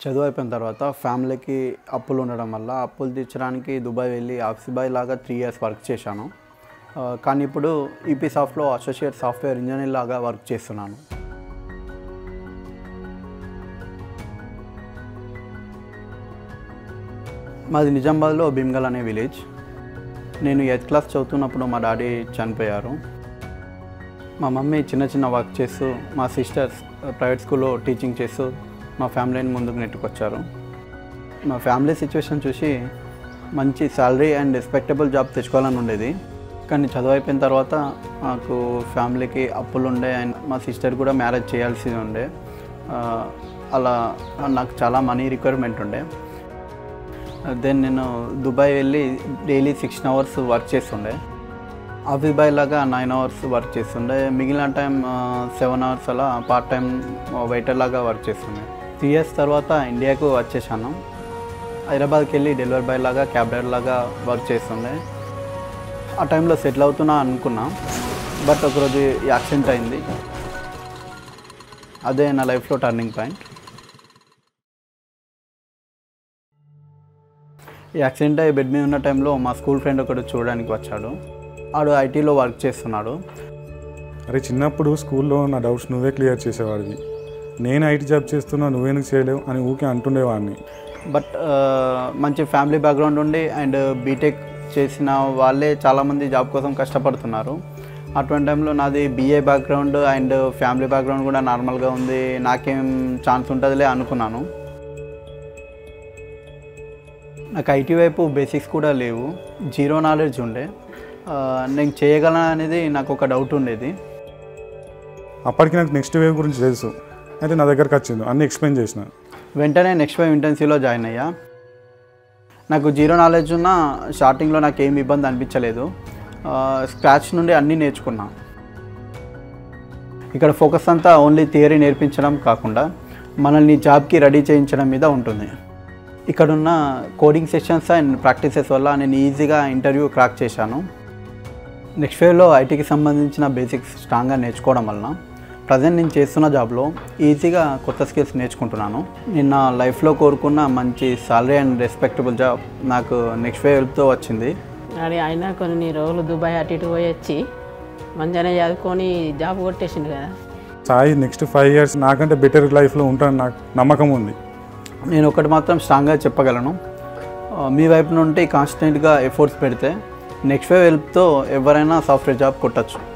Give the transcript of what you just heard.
చదువు అయిపోయిన తర్వాత ఫ్యామిలీకి అప్పులు ఉండడం వల్ల అప్పులు తీర్చడానికి దుబాయ్ వెళ్ళి ఆఫీస్ బాయ్ లాగా త్రీ ఇయర్స్ వర్క్ చేశాను ఆ, కానీ ఇప్పుడు ఈపీ సాఫ్ట్లో అసోసియేట్ సాఫ్ట్వేర్ ఇంజనీర్ లాగా వర్క్ చేస్తున్నాను మాది నిజామాబాద్లో భీమ్గల్ అనే విలేజ్ నేను ఎయిత్ క్లాస్ చదువుతున్నప్పుడు మా డాడీ చనిపోయారు మా మమ్మీ చిన్న చిన్న వర్క్ చేస్తూ మా సిస్టర్స్ ప్రైవేట్ స్కూల్లో టీచింగ్ చేస్తూ మా ఫ్యామిలీని ముందుకు నెట్టుకొచ్చారు మా ఫ్యామిలీ సిచ్యువేషన్ చూసి మంచి శాలరీ అండ్ రెస్పెక్టబుల్ జాబ్ తెచ్చుకోవాలని ఉండేది కానీ చదువు అయిపోయిన తర్వాత నాకు ఫ్యామిలీకి అప్పులు ఉండే అండ్ మా సిస్టర్ కూడా మ్యారేజ్ చేయాల్సి ఉండే ఆ, అలా నాకు చాలా మనీ రిక్వైర్మెంట్ ఉండే దెన్ నేను దుబాయ్ వెళ్ళి డైలీ సిక్స్టీన్ అవర్స్ వర్క్ చేస్తుండే ఆఫీస్ బాయ్ లాగా నైన్ అవర్స్ వర్క్ చేస్తుండే మిగిలిన టైం సెవెన్ అవర్స్ అలా పార్ట్ టైం వెయిటర్ లాగా వర్క్ చేస్తుండే త్రీ ఇయర్స్ తర్వాత ఇండియాకు వచ్చేసాను హైదరాబాద్కి వెళ్ళి డెలివరీ బాయ్ లాగా క్యాబ్ డ్రైవర్ లాగా వర్క్ చేస్తుండే ఆ టైంలో సెటిల్ అవుతున్నా అనుకున్నా బట్ ఒకరోజు యాక్సిడెంట్ అయింది అదే నా లైఫ్లో టర్నింగ్ పాయింట్ ఈ యాక్సిడెంట్ అయ్యి బెడ్ మీద ఉన్న టైంలో మా స్కూల్ ఫ్రెండ్ ఒకడు చూడడానికి వచ్చాడు ఆడు ఐటీలో వర్క్ చేస్తున్నాడు అరే చిన్నప్పుడు స్కూల్లో నా డౌట్స్ నువ్వే క్లియర్ చేసేవాడివి నేను ఐటీ జాబ్ చేస్తున్నా నువ్వెందుకు చేయలేవు అని ఊకే అంటుండేవాడిని బట్ ఆ, మంచి ఫ్యామిలీ బ్యాక్గ్రౌండ్ ఉండి అండ్ బీటెక్ చేసిన వాళ్ళే చాలామంది జాబ్ కోసం కష్టపడుతున్నారు అటువంటి టైంలో నాది BA background and family background కూడా నార్మల్గా ఉంది నాకేం ఛాన్స్ ఉంటుందిలే అనుకున్నాను నాకు ఐటీ వైపు బేసిక్స్ కూడా లేవు జీరో నాలెడ్జ్ ఉండే ఆ, నేను చేయగలను అనేది నాకు ఒక డౌట్ ఉండేది అప్పటికి నాకు నెక్స్ట్ వేవ్ గురించి తెలుసు అయితే నా దగ్గరకు వచ్చింది అన్నీ ఎక్స్ప్లెయిన్ చేసిన వెంటనే నెక్స్ట్ ఫైవ్ ఇంటెన్సీలో జాయిన్ అయ్యా నాకు జీరో నాలెడ్జ్ ఉన్న స్టార్టింగ్లో నాకు ఏమి ఇబ్బంది అనిపించలేదు స్క్రాచ్ నుండి అన్నీ నేర్చుకున్నా ఇక్కడ ఫోకస్ అంతా ఓన్లీ థియరీ నేర్పించడం కాకుండా మనల్ని జాబ్కి రెడీ చేయించడం మీద ఉంటుంది ఇక్కడున్న కోడింగ్ సెషన్స్ అండ్ ప్రాక్టీసెస్ వల్ల నేను ఈజీగా ఇంటర్వ్యూ క్రాక్ చేశాను నెక్స్ట్ ఫేవ్లో ఐటీకి సంబంధించిన బేసిక్స్ స్ట్రాంగ్గా నేర్చుకోవడం వలన ప్రజెంట్ నేను చేస్తున్న జాబ్లో ఈజీగా కొత్త స్కిల్స్ నేర్చుకుంటున్నాను నేను నా లైఫ్లో కోరుకున్న మంచి సాలరీ అండ్ రెస్పెక్టబుల్ జాబ్ నాకు నెక్స్ట్ ఫేవ్ హెల్ప్తో వచ్చింది అది అయినా కొన్ని రోజులు దుబాయ్ అటు ఇటు పోయి వచ్చి మంచిగానే చదువుకొని జాబ్ కొట్టేసిండు కదా సాయి నెక్స్ట్ ఫైవ్ ఇయర్స్ నాకంటే బెటర్ లైఫ్లో ఉంటాను నాకు నమ్మకం ఉంది నేను ఒకటి మాత్రం స్ట్రాంగ్గా చెప్పగలను ఆ, మీ వైపు నుండి కాన్స్టెంట్గా ఎఫర్ట్స్ పెడితే నెక్స్ట్ ఫేవ్ హెల్ప్తో ఎవరైనా సాఫ్ట్వేర్ జాబ్ కొట్టచ్చు